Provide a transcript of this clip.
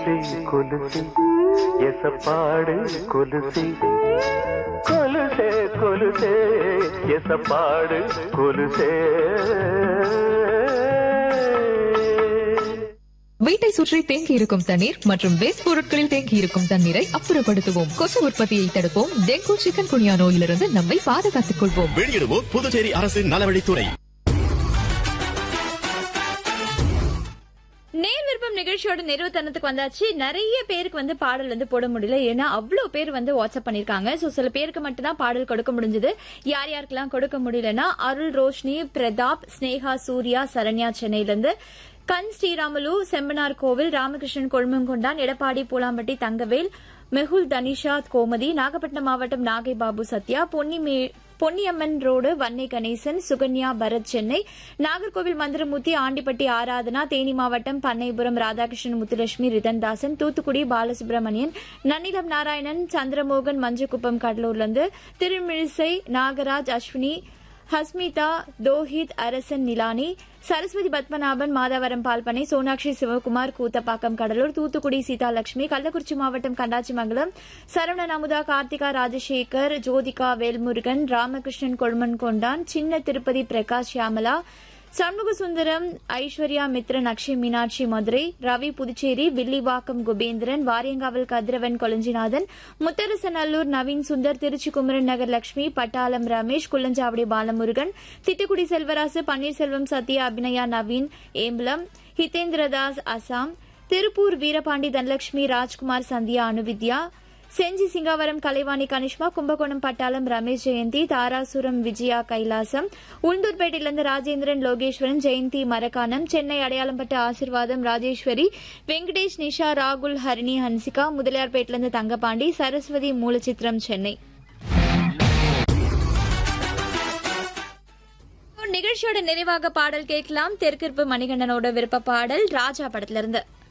கொலுசே கொலுசே எசப்பாடு கொலுசே கொலுசே கொலுசே எசப்பாடு கொலுசே வீட்டை சுற்றி தேங்கி இருக்கும் தண்ணீர் மற்றும் வேஸ்ட் பொருட்களில் தேங்கி இருக்கும் தண்ணீரை அப்புறப்படுத்துவோம் கொசு உற்பத்தியை தடுப்போம் டெங்கு சிக்கன் குனியா நோயிலிருந்து நம்மை பாதுகாத்துக் கொள்வோம் வெளியிடுவோம் புதுச்சேரி அரசின் நலவழித்துறை நேர் விருப்பம் நிகழ்ச்சியோட நிறைவு தருணத்துக்கு வந்தாச்சு நிறைய பேருக்கு வந்து பாடல் வந்து போட முடியல ஏன்னா அவ்வளவு பேர் வந்து வாட்ஸ்அப் பண்ணிருக்காங்க சோ சில பேருக்கு மட்டும் தான் பாடல் கொடுக்க முடிஞ்சது யார் யாருக்கெல்லாம் கொடுக்க முடியலன்னா அருள் ரோஷினி பிரதாப் ஸ்னேகா சூர்யா சரண்யா சென்னையில இருந்து கண் ஸ்ரீராமுலு செம்பனார் கோவில் ராமகிருஷ்ணன் கொழுமங்கொண்டான் எடப்பாடி பூலாம்பட்டி தங்கவேல் மெகுல் தனிஷா கோமதி நாகப்பட்டினம் மாவட்டம் நாகை பாபு சத்யா பொன்னி பொன்னியம்மன் ரோடு வன்னை கணேசன் சுகன்யா பரத் சென்னை நாகர்கோவில் மந்திரமூர்த்தி ஆண்டிப்பட்டி ஆராதனா தேனி மாவட்டம் பண்ணைபுரம் ராதாகிருஷ்ணன் முத்துலட்சுமி ரிதன்தாசன் தூத்துக்குடி பாலசுப்ரமணியன் நன்னிலம் நாராயணன் சந்திரமோகன் மஞ்சக்குப்பம் கடலூர்லேருந்து திருமிழிசை நாகராஜ் அஸ்வினி ஹஸ்மிதா தோஹித் அரசன் நிலானி சரஸ்வதி பத்மநாபன் மாதவரம் பால்பனை சோனாட்சி சிவகுமார் கூத்தப்பாக்கம் கடலூர் தூத்துக்குடி சீதாலட்சுமி கள்ளக்குறிச்சி மாவட்டம் கண்டாச்சிமங்கலம் சரவணன் அமுதா கார்த்திகா ராஜசேகர் ஜோதிகா வேல்முருகன் ராமகிருஷ்ணன் கொழுமன் கொண்டான் சின்ன திருப்பதி பிரகாஷ் ஷியாமலா சண்முக சுந்தரம் ஐஸ்வர்யா மித்ரன் அக்ஷய் மீனாட்சி மதுரை ரவி புதுச்சேரி வில்லிவாக்கம் குபேந்திரன் வாரியங்காவல் கதிரவன் கொலஞ்சிநாதன் முத்தரசநல்லூர் நவீன் சுந்தர் திருச்சி குமரன் நகர் லட்சுமி பட்டாளம் ரமேஷ் குள்ளஞ்சாவடி பாலமுருகன் திட்டுக்குடி செல்வராசு பன்னீர்செல்வம் சத்யா அபிநயா நவீன் ஏம்பலம் ஹிதேந்திரதாஸ் அசாம் திருப்பூர் வீரபாண்டி தனலட்சுமி ராஜ்குமார் சந்தியா அனுவித்யா செஞ்சி சிங்காவரம் கலைவாணி கனிஷ்மா கும்பகோணம் பட்டாளம் ரமேஷ் ஜெயந்தி தாராசுரம் விஜயா கைலாசம் உளுந்தூர்பேட்டையிலிருந்து ராஜேந்திரன் லோகேஸ்வரன் ஜெயந்தி மரக்கானம் சென்னை அடையாளம்பட்ட ஆசிர்வாதம் ராஜேஸ்வரி வெங்கடேஷ் நிஷா ராகுல் ஹரிணி ஹன்சிகா முதலியார்பேட்டிலிருந்து தங்கபாண்டி சரஸ்வதி மூலச்சித்திரம் சென்னை நிகழ்ச்சியோட நிறைவாக பாடல் கேட்கலாம் தெற்கிருப்பு மணிகண்டனோட விருப்ப பாடல் ராஜா படத்திலிருந்து